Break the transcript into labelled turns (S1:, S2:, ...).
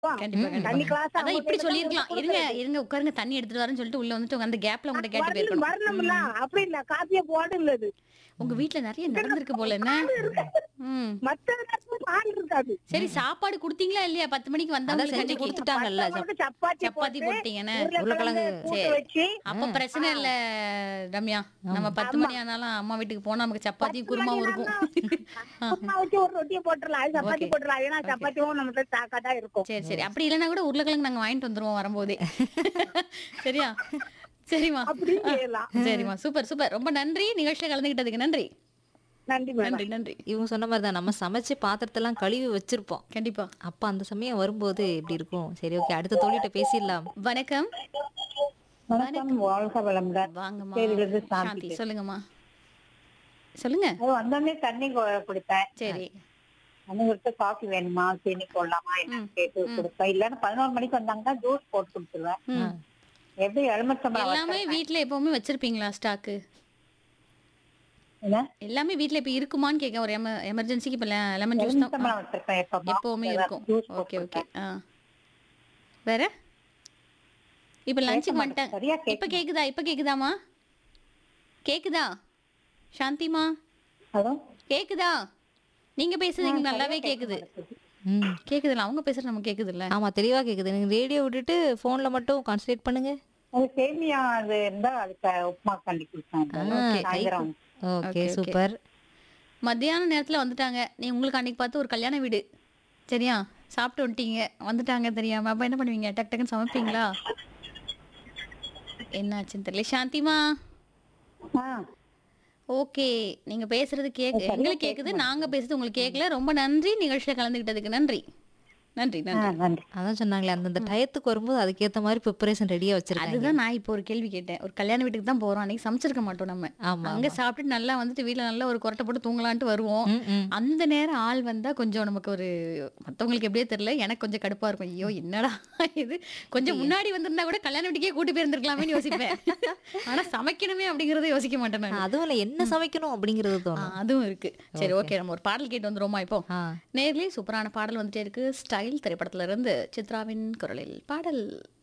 S1: கண்டிப்பா
S2: ம்.
S1: கண்டிப்பா
S3: தண்ணி கிளாஸ்
S1: அதான் இப்படி சொல்லிருக்கலாம் இருங்க இருங்க உட்காருங்க தண்ணி எடுத்துட்டு வரேன்னு சொல்லிட்டு உள்ள வந்துட்டு அந்த கேப்ல உங்ககிட்ட கேட்டு போயிருக்கணும்
S3: வரணும்ல அப்படி இல்ல காப்பிய போடுங்கிறது
S1: உங்க வீட்ல நிறைய நடந்திருக்கு போல என்ன ம்
S3: மத்த நேரத்துல பால் இருக்காது
S1: சரி சாப்பாடு குடுத்தீங்களா இல்லையா பத்து மணிக்கு
S2: அதான்
S1: வந்தவங்களுக்கு
S2: செஞ்சு
S1: அன்னைக்கு
S2: கொடுத்துட்டாங்கல்ல
S3: மத்தவங்களுக்கு சப்பாத்தி
S1: சப்பாத்தி
S3: போட்டு
S1: போட்டீங்கன்னு
S3: உருளைக்கிழங்கு
S2: உருளைக்கிழங்கு
S3: கூட்டு
S1: சரி.
S3: வச்சு
S1: அப்ப பிரச்சனை இல்ல ரம்யா நம்ம பத்து மணி ஆனாலும் அம்மா வீட்டுக்கு போனா நமக்கு சப்பாத்தியும் குருமாவும் இருக்கும்
S3: உப்புமா வச்சு ஒரு ரொட்டியை போட்டுடலாம் அது சப்பாத்தி
S1: Okay.
S3: போட்டுடலாம் ஏன்னா சப்பாத்தியும் நம்ம தாக்கா தான் இருக்கும்
S1: சரி சரி அப்படி இல்லைன்னா கூட உருளைக்கிழங்கு நாங்க வாங்கிட்டு வந்துருவோம் வரும்போதே சரியா சரிம்மா
S3: அப்படி செய்யலாம்
S1: சரிம்மா சூப்பர் சூப்பர் ரொம்ப நன்றி நிகழ்ச்சியில கலந்துகிட்டதுக்கு நன்றி
S3: நன்றி மேடம்
S1: நன்றி நன்றி
S2: இவங்க சொன்ன மாதிரி தான் நம்ம சமைச்சு பாத்திரத்தெல்லாம் கழுவி வச்சிருப்போம்
S1: கண்டிப்பா
S2: அப்ப அந்த சமயம் வரும்போது இப்படி இருக்கும் சரி ஓகே அடுத்த தோழிட்ட பேசிடலாம்
S1: வணக்கம்
S3: வணக்கம் வாழ்க வளமுடன்
S1: வாங்கம்மா
S3: பேரிலிருந்து சாந்தி
S1: சாந்தி சொல்லுங்கம்மா சொல்லுங்க
S3: அது வந்தோடனே தண்ணி கொ- குடிப்பேன்
S1: சரி
S3: தண்ணி கொடுத்து காஃபி வேணுமா சீனி போடலாமா என்னன்னு
S1: ம்,
S3: கேட்டு
S1: ம்.
S3: கொடுப்பேன் இல்லன்னா பதினோரு மணிக்கு வந்தாங்கன்னா ஜூஸ் போட்டு கொடுத்துருவேன்
S1: ம்.
S3: எப்படி எலுமிச்சம்பழம்
S1: எல்லாமே
S3: வச்சிருப்பேன்.
S1: வீட்ல எப்பவுமே வச்சிருப்பீங்களா ஸ்டாக்கு
S3: என்ன
S1: எல்லாமே வீட்ல இப்ப இருக்குமான்னு கேட்க ஒரு எம எமர்ஜென்சிக்கு இப்ப லெமன் ஜூஸ் தான்
S3: எலுமிச்சம்பழம் வச்சிருப்பேன் எப்பவுமே
S1: எப்பவுமே இருக்கும்
S3: ஜூஸ்
S1: ஓகே ஓகே ஆ வேற இப்ப லஞ்சுக்கு
S3: மாட்டேன்.
S1: வந்துட்டேன்
S3: சரியா
S1: இப்ப
S3: கேட்க
S1: கேக்குதா இப்ப கேக்குதாமா கேக்குதா சாந்திமா
S3: ஹலோ
S1: கேக்குதா நீங்க பேசுறது எங்களுக்கு நல்லாவே கேக்குது
S2: ம்
S1: கேக்குதுல்ல அவங்க பேசுறது நமக்கு கேக்குதுல்ல
S2: ஆமா தெளிவா கேக்குது நீங்க ரேடியோ விட்டுட்டு போன்ல மட்டும் கான்சன்ட்ரேட் பண்ணுங்க
S3: அது சேமியா அது இருந்தா அதுக்கு உப்புமா கண்டி கொடுப்பேன்
S2: Okay.
S3: சாயந்தரம்
S2: ஓகே
S1: okay.
S2: சூப்பர்
S1: மத்தியான நேரத்துல வந்துட்டாங்க நீ உங்களுக்கு அன்னைக்கு பார்த்து ஒரு கல்யாண வீடு சரியா சாப்பிட்டு வந்துட்டீங்க வந்துட்டாங்க தெரியாம அப்ப என்ன பண்ணுவீங்க டக் டக்குன்னு சமைப்பீங்களா என்னாச்சுன்னு தெரியல சாந்திமா
S3: ஆ,
S1: ஓகே நீங்க பேசுறது கேக்கு எங்களுக்கு கேக்குது நாங்க பேசுறது உங்களுக்கு கேட்கல ரொம்ப நன்றி நிகழ்ச்சியில கலந்துக்கிட்டதுக்கு நன்றி நன்றி
S3: ஆ,
S1: நன்றி
S3: நன்றி
S2: அதான் சொன்னாங்களே அந்தந்த டயத்துக்கு வரும்போது அதுக்கேத்த மாதிரி ப்ரிப்பரேஷன் ரெடியா வச்சிருக்காங்க
S1: அதுதான் நான் இப்போ ஒரு கேள்வி கேட்டேன் ஒரு கல்யாண வீட்டுக்கு தான் போறோம் அன்னைக்கு சமைச்சிருக்க மாட்டோம் நம்ம
S2: ஆமா
S1: அங்க சாப்பிட்டு நல்லா வந்துட்டு வீட்ல நல்லா ஒரு கொரட்டை போட்டு தூங்கலான்ட்டு வருவோம்
S2: ம், ம்.
S1: அந்த நேரம் ஆள் வந்தா கொஞ்சம் நமக்கு ஒரு மத்தவங்களுக்கு எப்படியே தெரியல எனக்கு கொஞ்சம் கடுப்பா இருக்கும் ஐயோ என்னடா இது கொஞ்சம் முன்னாடி வந்திருந்தா கூட கல்யாண வீட்டுக்கே கூட்டி போயிருந்திருக்கலாமேன்னு யோசிப்பேன் ஆனா சமைக்கணுமே அப்படிங்கறத யோசிக்க மாட்டேன் நான்
S2: அதுவும் இல்ல என்ன சமைக்கணும் அப்படிங்கறது
S1: ஆ,
S2: தோணும்
S1: அதுவும் இருக்கு சரி ஓகே நம்ம ஒரு பாடல் கேட்டு வந்துருவோமா இப்போ
S2: ஆ
S1: நேர்லயே சூப்பரான பாடல் வந்துட்டே இருக்கு ஸ்டைல் திரைப்படத்துல இருந்து சித்ராவின் குரலில் பாடல்